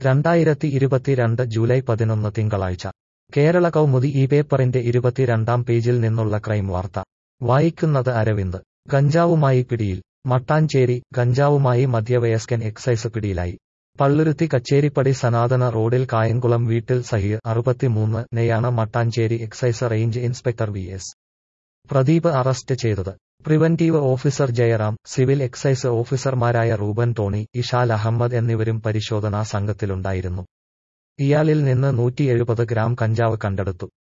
രണ്ടായിരത്തി ഇരുപത്തിരണ്ട് ജൂലൈ പതിനൊന്ന് തിങ്കളാഴ്ച കേരള കൗമുദി ഈ പേപ്പറിന്റെ ഇരുപത്തിരണ്ടാം പേജിൽ നിന്നുള്ള ക്രൈം വാർത്ത വായിക്കുന്നത് അരവിന്ദ് ഗഞ്ചാവുമായി പിടിയിൽ മട്ടാഞ്ചേരി ഗഞ്ചാവുമായി മധ്യവയസ്കൻ എക്സൈസ് പിടിയിലായി പള്ളുരുത്തി കച്ചേരിപ്പടി സനാതന റോഡിൽ കായംകുളം വീട്ടിൽ സഹീർ അറുപത്തിമൂന്ന് നെയാണ് Mattancherry excise range inspector V S Pradeep arrest ചെയ്തത് preventive officer Jayaram civil excise ഓഫീസർമാരായ റൂബൻ ടോണി ഇഷാൽ അഹമ്മദ് എന്നിവരും പരിശോധനാ സംഘത്തിലുണ്ടായിരുന്നു ഇയാളിൽ നിന്ന് നൂറ്റി എഴുപത് ഗ്രാം കഞ്ചാവ് കണ്ടെടുത്തു